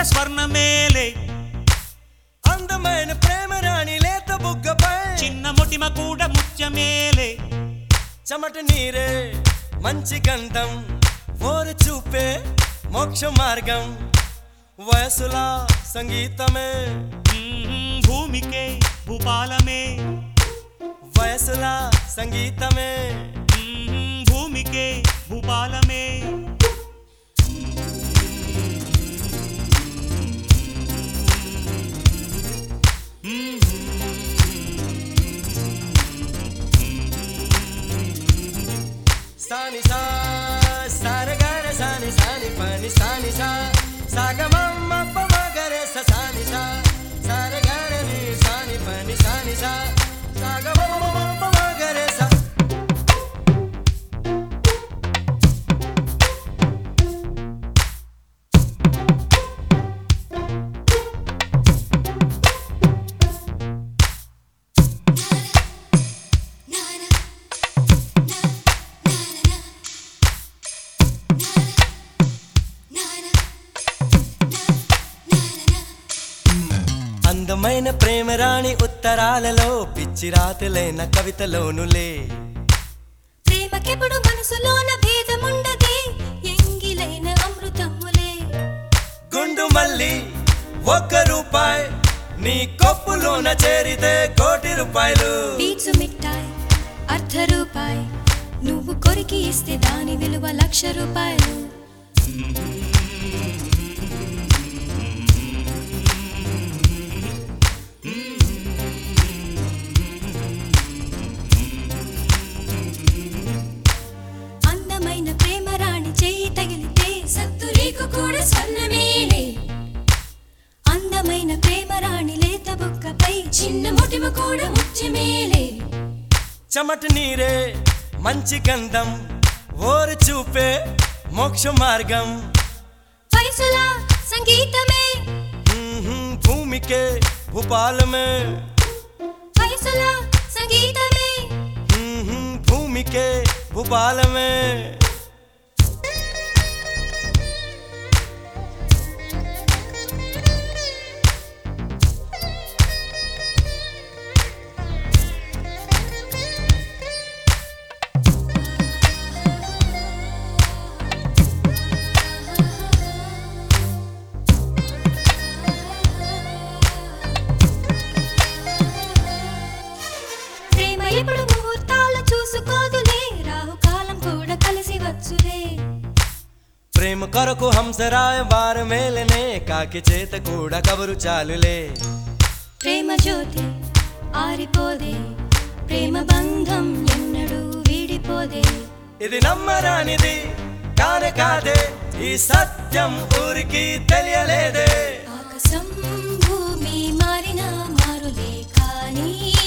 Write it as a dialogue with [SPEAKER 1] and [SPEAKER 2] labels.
[SPEAKER 1] కూడా స్వర్ణమేలే
[SPEAKER 2] అందమైన ప్రేమ రాణి లేత బుగ్గపై
[SPEAKER 1] చిన్న మొటిమ కూడా ముత్యమేలే
[SPEAKER 2] చెమట నీరే మంచి గంధం ఓరు చూపే మోక్ష మార్గం వయసులా సంగీతమే
[SPEAKER 1] మ్మ్, భూమికే భూపాలమే
[SPEAKER 2] వయసులా సంగీతమే
[SPEAKER 1] మ్మ్, భూమికే భూపాలమే
[SPEAKER 2] సాని సా సారగార సాని సాని పని సాని సా సాగమమ్మ పమగరే స సాని సా సారగార ని సాని పని సాని సా సాగమమ్మ పమగరే స అందమైన ప్రేమ రాణి ఉత్తరాలలో పిచ్చి రాతలైన కవితలోనులే
[SPEAKER 3] ప్రేమకెప్పుడు మనసులోన భేదముండదే ఎంగిలైన అమృతములే
[SPEAKER 2] గుండు మల్లి ఒక్క రూపాయి నీ కొప్పులోన చేరితే కోటి రూపాయలు
[SPEAKER 3] పీచు మిఠాయి అర్ధ రూపాయి నువ్వు కొరికి ఇస్తే దాని విలువ లక్ష రూపాయలు అందమైన ప్రేమ రాణి చేయి తగిలితే సత్తురీకు కూడా స్వర్ణమేలే అందమైన ప్రేమ రాణి లేత బుక్కపై చిన్న ముటిమ కూడా ముత్యమేలే
[SPEAKER 2] చెమట నీరే మంచి గంధం ఓరు చూపే మోక్ష మార్గం
[SPEAKER 3] వయసుల సంగీతమే
[SPEAKER 2] మ్మ్హ్మ్, భూమికే భూపాలమే
[SPEAKER 3] వయసుల సంగీతమే
[SPEAKER 2] మ్మ్హ్మ్, భూమికే భూపాలమే
[SPEAKER 3] ప్రేమ ఎప్పుడు ముహూర్తాలు చూసుకోదులే రాహుకాలం కూడా కలిసి వచ్చులే
[SPEAKER 2] ప్రేమ కొరకు హంసరాయ వార మేలనే కాకి చేత కూడా కబురు చాలులే
[SPEAKER 3] ప్రేమ జ్యోతి ఆరిపోదే ప్రేమ బంధం ఎన్నడూ వీడిపోదే
[SPEAKER 2] ఇది నమ్మరానిది కానే కాదే ఈ సత్యం ఊరికి తెలియలేదే
[SPEAKER 3] ఆకాశం భూమి మారిన మారులే కానీ